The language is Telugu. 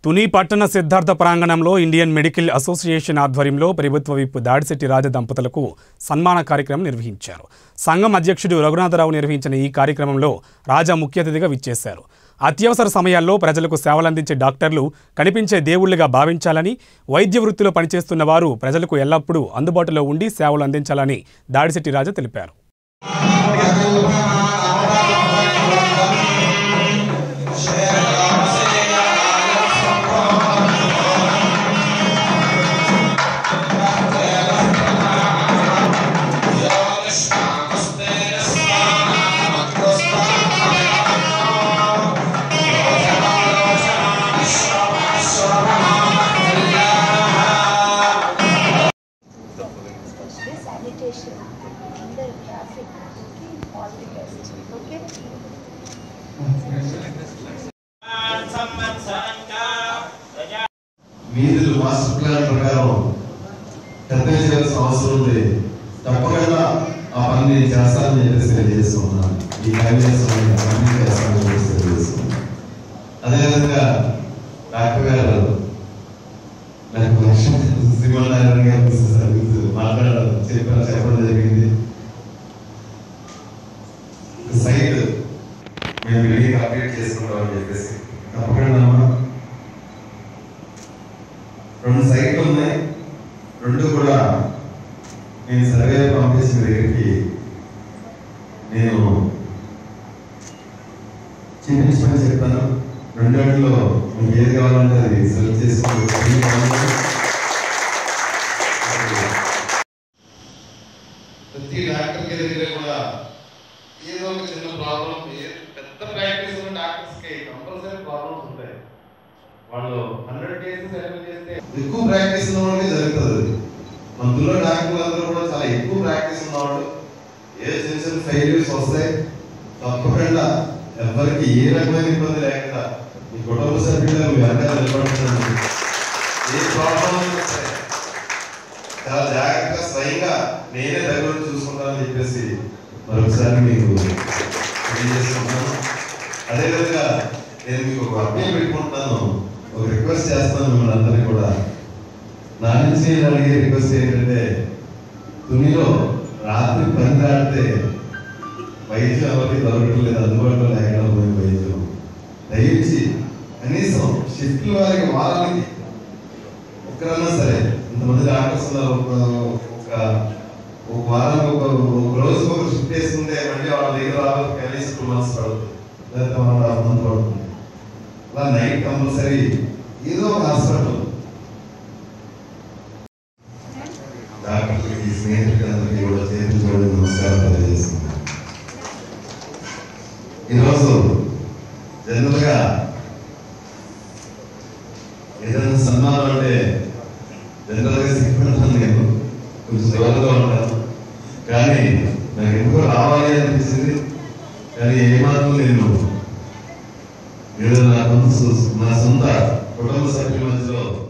తుని పట్టణ సిద్ధార్థ ప్రాంగణంలో ఇండియన్ మెడికల్ అసోసియేషన్ ఆధ్వర్యంలో ప్రభుత్వ విప్ దాడిశెట్టి రాజ దంపతులకు సన్మాన కార్యక్రమం నిర్వహించారు సంఘం అధ్యక్షుడు రఘునాథరావు నిర్వహించిన ఈ కార్యక్రమంలో రాజా ముఖ్య అతిథిగా విచ్చేశారు అత్యవసర సమయాల్లో ప్రజలకు సేవలందించే డాక్టర్లు కనిపించే దేవుళ్లుగా భావించాలని వైద్య వృత్తిలో పనిచేస్తున్న వారు ప్రజలకు ఎల్లప్పుడూ అందుబాటులో ఉండి సేవలు అందించాలని దాడిశెట్టి రాజా తెలిపారు this sanitation in the traffic. Okay, all the best. Okay. మీరు మాస్టర్ ప్లాన్ ప్రకారం పెద్ద చేయాల్సిన అవసరం ఉంది తప్పకుండా ఆ పని నేను చేస్తానని చెప్పేసి తెలియజేస్తున్నాను ఈ కన్వీనెన్స్ పని చేస్తానని చెప్పేసి తెలియజేస్తున్నాను అదేవిధంగా డాక్టర్ గారు నాకు లక్ష్మీ శ్రీమన్నారాయణ గారు సర్వీస్ మాట్లాడారు చెప్పారు చెప్పడం జరిగింది సైడ్ మేము బిల్డింగ్ అప్డేట్ చేసుకుంటాం అని చెప్పేసి తప్పకుండా అమ్మా. రెండు సైట్లు ఉన్నాయి రెండు కూడా నేను సర్వే పంపించిన దగ్గరికి నేను చూపించమని చెప్పాను రెండేళ్ళలో మీకు ఏది కావాలంటే అది సెలెక్ట్ చేసుకోండి ఏది కావాలంటే ప్రతి డాక్టర్ దగ్గర కూడా ఏదో ఒక చిన్న ప్రాబ్లం పెద్ద ప్రాక్టీస్ ఉన్న డాక్టర్స్కి కంపల్సరీ ప్రాబ్లమ్స్ ఉంటాయి వాళ్ళు హండ్రెడ్ కేసెస్ హ్యాండిల్ చేస్తే ఎక్కువ ప్రాక్టీస్ ఉన్న వాళ్ళకి జరుగుతుంది మందులో డాక్టర్లు అందరూ కూడా చాలా ఎక్కువ ప్రాక్టీస్ ఉన్నవాళ్ళు ఏ చిన్న చిన్న ఫెయిల్యూర్స్ వస్తాయి తప్పకుండా ఎవరికి ఏ రకమైన ఇబ్బంది లేకుండా మీ కుటుంబ సభ్యులు మీ వెనకాల నిలబడుతుంది ఏ ప్రాబ్లం అయినా సరే చాలా జాగ్రత్తగా స్వయంగా నేనే దగ్గర ఉండి చూసుకుంటానని చెప్పేసి మరొకసారి మీకు తెలియజేసుకుంటాను అదేవిధంగా నేను మీకు ఒక అప్పీల్ పెట్టుకుంటున్నాను ఒక రిక్వెస్ట్ చేస్తాను మిమ్మల్ని అందరినీ కూడా నా నుంచి నేను అడిగే రిక్వెస్ట్ ఏంటంటే తునిలో రాత్రి పని దాటితే వైద్యం ఎవరికి దొరకట్లేదు అందుబాటులో లేకుండా పోయిన వైద్యం దయచేసి కనీసం షిఫ్ట్ వారికి వారానికి ఒక్కరన్నా సరే ఇంతమంది డాక్టర్స్ ఉన్నారు ఒక ఒక ఒక వారానికి ఒక ఒక రోజుకి ఒక షిఫ్ట్ వేసుకుంటే మళ్ళీ వాళ్ళ దగ్గర రావాలి కనీసం టూ మంత్స్ పడుతుంది లేకపోతే వన్ అండ్ హాఫ్ మంత్ పడుతుంది అలా నైట్ కంపల్సరీ ఏదో ఒక హాస్పిటల్ డాక్టర్లకి స్నేహితులందరికీ కూడా చేతులు చూడండి నమస్కారం తెలియజేస్తున్నాను ఈరోజు జనరల్గా ఏదైనా సన్మానం అంటే జనరల్గా సిగ్గుపడతాను నేను కొంచెం దూరంగా ఉంటాను కానీ నాకు ఎందుకో రావాలి అనిపించింది కానీ ఏమాత్రం నేను ఏదో నా సొంత నా సొంత కుటుంబ సభ్యుల మధ్యలో